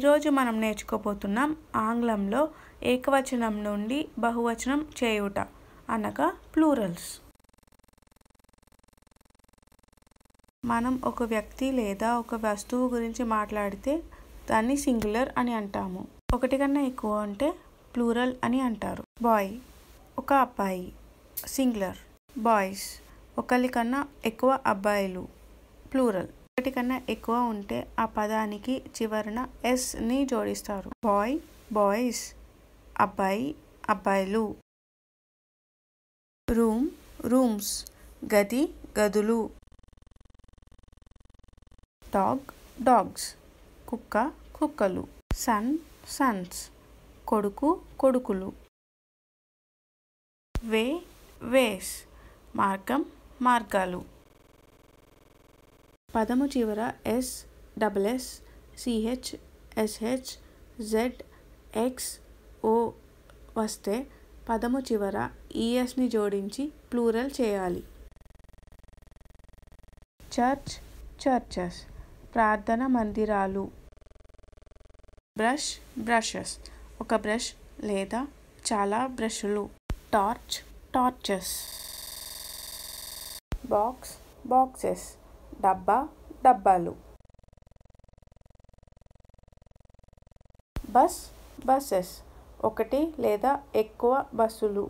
ఈరోజు మనం నేర్చుకోబోతున్నాం ఆంగ్లంలో ఏకవచనం నుండి బహువచనం చేయుట అనగా ప్లూరల్స్ మనం ఒక వ్యక్తి లేదా ఒక వస్తువు గురించి మాట్లాడితే దాన్ని సింగులర్ అని అంటాము ఒకటి కన్నా ఎక్కువ అంటే ప్లూరల్ అని అంటారు బాయ్ ఒక అబ్బాయి సింగులర్ బాయ్స్ ఒకరి కన్నా ఎక్కువ అబ్బాయిలు ప్లూరల్ ఒకటి కన్నా ఎక్కువ ఉంటే ఆ పదానికి చివరన ఎస్ని జోడిస్తారు బాయ్ బాయ్స్ అబ్బాయి అబ్బాయిలు రూమ్ రూమ్స్ గది గదులు డాగ్ డాగ్స్ కుక్క కుక్కలు సన్ సన్స్ కొడుకు కొడుకులు వే వేస్ మార్గం మార్గాలు పదము చివర S double S CH SH Z X O వస్తే పదము చివర ఈఎస్ని జోడించి ప్లూరల్ చేయాలి చర్చ్ చర్చెస్ ప్రార్థన మందిరాలు బ్రష్ బ్రషెస్ ఒక బ్రష్ లేదా చాలా బ్రష్లు టార్చ్ టార్చెస్ బాక్స్ బాక్సెస్ డబ్బా డబ్బాలు బస్ బస్సెస్ ఒకటి లేదా ఎక్కువ బస్సులు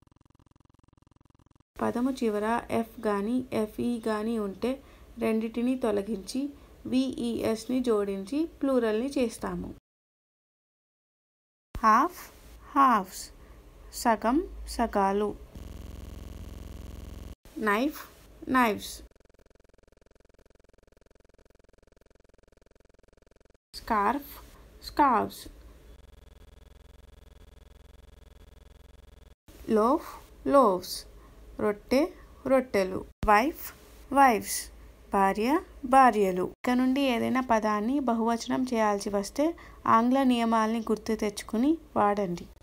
పదము చివర ఎఫ్ కానీ ఎఫ్ఈ కానీ ఉంటే రెండిటిని తొలగించి విఈఎస్ని జోడించి ప్లూరల్ని చేస్తాము హాఫ్ హాఫ్స్ సగం సగాలు knife knives scarf scarves loaf loaves రొట్టె రొట్టెలు వైఫ్ వైఫ్స్ భార్య భార్యలు ఇక నుండి ఏదైనా పదాన్ని బహువచనం చేయాల్సి వస్తే ఆంగ్ల నియమాల్ని గుర్తు తెచ్చుకుని వాడండి